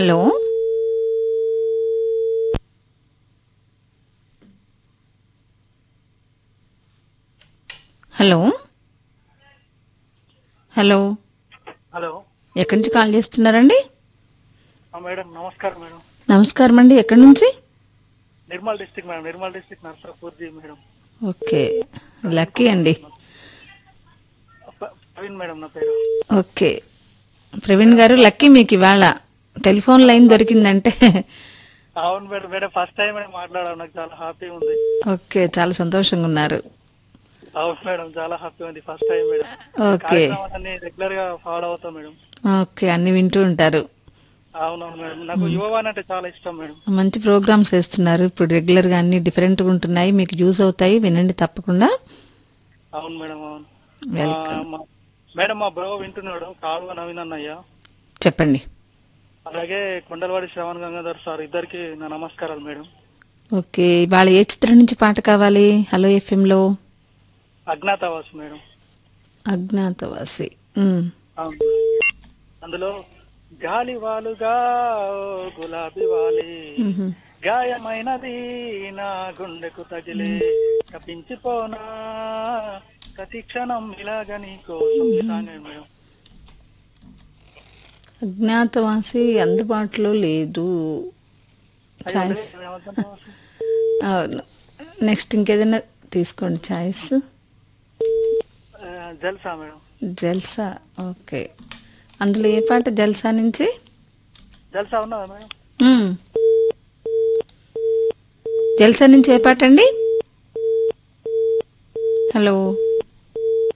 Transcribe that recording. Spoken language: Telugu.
హలో హలో హలో హలో ఎక్కడి నుంచి కాల్ చేస్తున్నారండి ఆ, మేడం నమస్కారం మేడం నమస్కారం అండి ఎక్కడి నుంచి Nirmal district madam Nirmal district Narsapur G madam okay lucky అండి ప- ప్రవీణ్ మేడం నా పేరు ఓకే ప్రవీణ్ గారు లక్కీ మీకు ఇవాళ టెలిఫోన్ లైన్ దొరికిందంటే అవును madam madam first time madam మాట్లాడడం నాకు చాలా హ్యాపీ ఉంది ఓకే చాలా సంతోషంగా ఉన్నారు అవును మేడం చాలా హ్యాపీ ఉంది ఫస్ట్ టైం మేడం ఓకే కార్యక్రమాలన్నీ రెగ్యులర్ గా ఫాలో అవుతాం మేడం ఓకే అన్ని వింటూ ఉంటారు అవునవును మేడం నాకు యువవాన్ అంటే చాలా ఇష్టం మేడం మంచి ప్రోగ్రామ్స్ వేస్తున్నారు ఇప్పుడు రెగ్యులర్ గా అన్ని డిఫరెంట్ గా ఉంటున్నాయి మీకు యూజ్ అవుతాయి వినండి తప్పకుండా అవును మేడం అవును వెల్కమ్ ఆ, మా- మేడం మా బ్రో వింటున్నాడు కాలువ నవీన్ అన్నయ్య చెప్పండి అలాగే కొండలవాడి శ్రవణ్ గంగాధర్ సార్ ఇద్దరికి నా నమస్కారాలు మేడం ఓకే ఇవాళ ఏ చిత్రం నుంచి పాట కావాలి హలో ఎఫ్ఎం లో అజ్ఞాతవాస్ మేడం అజ్ఞాతవాసి ఉమ్. అవును. అందులో గాలి వాలుగా ఓ గులాబీ వాలి మ్హూ. గాయమైనది నా గుండెకు తగిలే తప్పించిపోనా ప్రతి క్షణం ఇలాగ నీ కోసం ఈ సాంగ్ అండి మేడం అజ్ఞాతవాసి అందుబాటులో లేదు అయ్యో, ఛాయిస్ లేదు, ఏమవుతుందో? అవును నెక్స్ట్ ఇంకేదైనా తీసుకోండి ఛాయిస్ ఆ, జల్సా మేడం జల్సా ఓకే అందులో ఏ పాట జల్సా నుంచి జల్సా ఉన్నదా మేడం మ్మ్. జల్సా నుంచి ఏ పాట అండి హలో